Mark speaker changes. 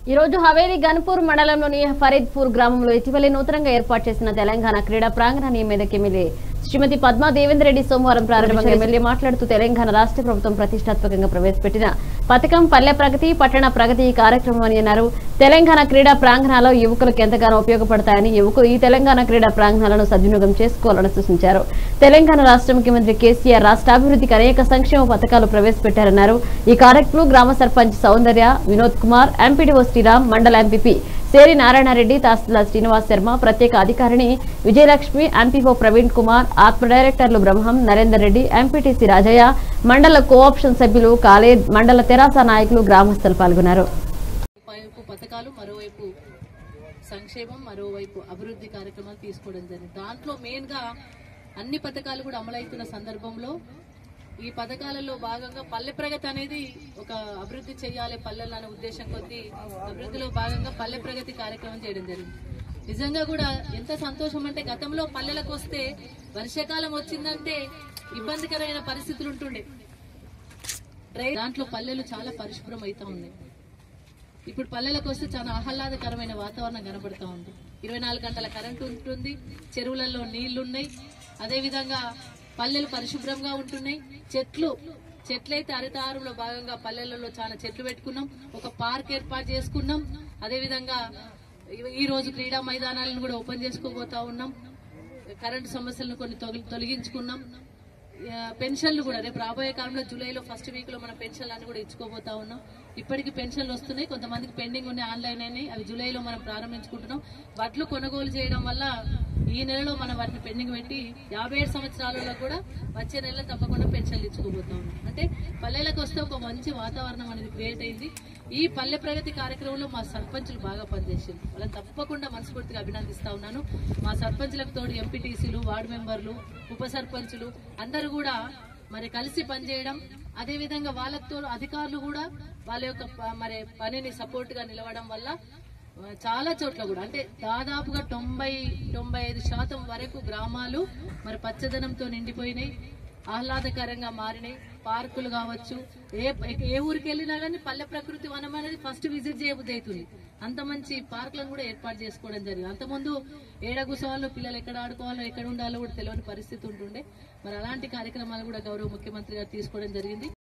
Speaker 1: ఈ రోజు హవేలీ గన్పూర్ మండలంలోని ఫరీద్పూర్ గ్రామంలో ఇటీవలే నూతనంగా ఏర్పాటు చేసిన తెలంగాణ క్రీడా ప్రాంగణాన్ని ఎమ్మెల్యే ఎమ్మెల్యే శ్రీమతి పద్మా దేవేందర్ రెడ్డి సోమవారం ప్రారంభంగా ఎమ్మెల్యే మాట్లాడుతూ తెలంగాణ రాష్ట్ర ప్రభుత్వం ప్రతిష్టాత్మకంగా ప్రవేశపెట్టిన పథకం పల్లె ప్రగతి పట్టణ ప్రగతి ఈ కార్యక్రమం అని అన్నారు తెలంగాణ క్రీడా ప్రాంగణాలు యువకులకు ఎంతగానో ఉపయోగపడతాయని యువకులు ఈ తెలంగాణ క్రీడా ప్రాంగణాలను సద్వినియోగం చేసుకోవాలని సూచించారు తెలంగాణ రాష్ట్ర ముఖ్యమంత్రి కేసీఆర్ రాష్ట్ర అభివృద్ధికి అనేక సంక్షేమ పథకాలు ప్రవేశపెట్టారన్నారు ఈ కార్యక్రమంలో గ్రామ సర్పంచ్ సౌందర్య వినోద్ కుమార్ ఎంపీడీఓ శ్రీరామ్ మండల ఎంపీపీ సేరి నారాయణరెడ్డి తహసీల్దార్ శ్రీనివాస్ శర్మ ప్రత్యేక అధికారిని విజయలక్ష్మి ఎంపీఓ ప్రవీణ్ కుమార్ ఆత్మ డైరెక్టర్లు బ్రహ్మం నరేందర్ రెడ్డి ఎంపీటీసీ రాజయ్య మండల కోఆప్షన్ సభ్యులు కాలేద్ మండల తెరాస నాయకులు గ్రామస్తులు పాల్గొన్నారు
Speaker 2: వైపు పథకాలు మరోవైపు సంక్షేమం మరోవైపు అభివృద్ధి కార్యక్రమాలు తీసుకోవడం జరిగింది దాంట్లో మెయిన్ గా అన్ని పథకాలు కూడా అమలవుతున్న సందర్భంలో ఈ పథకాలలో భాగంగా పల్లె ప్రగతి అనేది ఒక అభివృద్ధి చేయాలి పల్లెలు అనే ఉద్దేశం కొద్దీ అభివృద్ధిలో భాగంగా పల్లె ప్రగతి కార్యక్రమం చేయడం జరిగింది నిజంగా కూడా ఎంత సంతోషం అంటే గతంలో పల్లెలకు వస్తే వర్షాకాలం వచ్చిందంటే ఇబ్బందికరమైన పరిస్థితులు ఉంటుండే డ్రై- దాంట్లో పల్లెలు చాలా పరిశుభ్రం అవుతా ఉన్నాయి ఇప్పుడు పల్లెలకు వస్తే చాలా ఆహ్లాదకరమైన వాతావరణం కనబడతా ఉంది ఇరవై నాలుగు గంటల కరెంటు ఉంటుంది చెరువులలో నీళ్లున్నాయి అదే విధంగా పల్లెలు పరిశుభ్రంగా ఉంటున్నాయి చెట్లు చెట్లయితే హరితహారంలో భాగంగా పల్లెలలో చాలా చెట్లు పెట్టుకున్నాం ఒక పార్క్ ఏర్పాటు చేసుకున్నాం అదే విధంగా ఈ- ఈ రోజు క్రీడా మైదానాలను కూడా ఓపెన్ చేసుకోబోతా ఉన్నాం కరెంటు సమస్యలను కొన్ని తొలగి- తొలగించుకున్నాం ఆ, పెన్షన్లు కూడా రేపు రాబోయే కాలంలో జూలైలో ఫస్ట్ వీక్ లో మన పెన్షన్లు అన్ని కూడా ఇచ్చుకోబోతా ఉన్నాం ఇప్పటికి పెన్షన్లు వస్తున్నాయి కొంతమందికి పెండింగ్ ఉన్నాయి ఆన్లైన్ అయినాయి అవి జూలైలో మనం ప్రారంభించుకుంటున్నాం వడ్లు కొనుగోలు చేయడం వల్ల ఈ నెలలో మనం వాటిని పెండింగ్ పెట్టి యాభై ఏడు సంవత్సరాలలో కూడా వచ్చే నెలలో తప్పకుండా పెన్షన్లు ఇచ్చుకోబోతా ఉన్నాం అంటే పల్లెలకు వస్తే ఒక మంచి వాతావరణం అనేది క్రియేట్ అయింది ఈ పల్లె ప్రగతి కార్యక్రమంలో మా సర్పంచులు బాగా పనిచేసింది వాళ్ళని తప్పకుండా మనస్ఫూర్తిగా అభినందిస్తా ఉన్నాను మా సర్పంచులకు తోడు ఎంపీటీసీలు వార్డు మెంబర్లు ఉప సర్పంచులు అందరూ కూడా మరి కలిసి పనిచేయడం అదే విధంగా వాళ్ళతో అధికారులు కూడా వాళ్ళ యొక్క ప- మరి పనిని సపోర్ట్ గా నిలవడం వల్ల ఆ, చాలా చోట్ల కూడా అంటే దాదాపుగా తొంభై తొంభై ఐదు శాతం వరకు గ్రామాలు మరి పచ్చదనంతో నిండిపోయినాయి ఆహ్లాదకరంగా మారినాయి పార్కులు కావచ్చు ఏ ఏ ఊరికి వెళ్ళినా కానీ పల్లె ప్రకృతి వనం అనేది ఫస్ట్ విజిట్ చేయబుద్ధి అవుతుంది అంత మంచి పార్కులను కూడా ఏర్పాటు చేసుకోవడం జరిగింది అంతకుముందు ఏడ కూర్చోవాలో పిల్లలు ఎక్కడ ఆడుకోవాలో ఎక్కడ ఉండాలో కూడా తెలియని పరిస్థితి ఉంటుండే మరి అలాంటి కార్యక్రమాలు కూడా గౌరవ ముఖ్యమంత్రి గారు తీసుకోవడం జరిగింది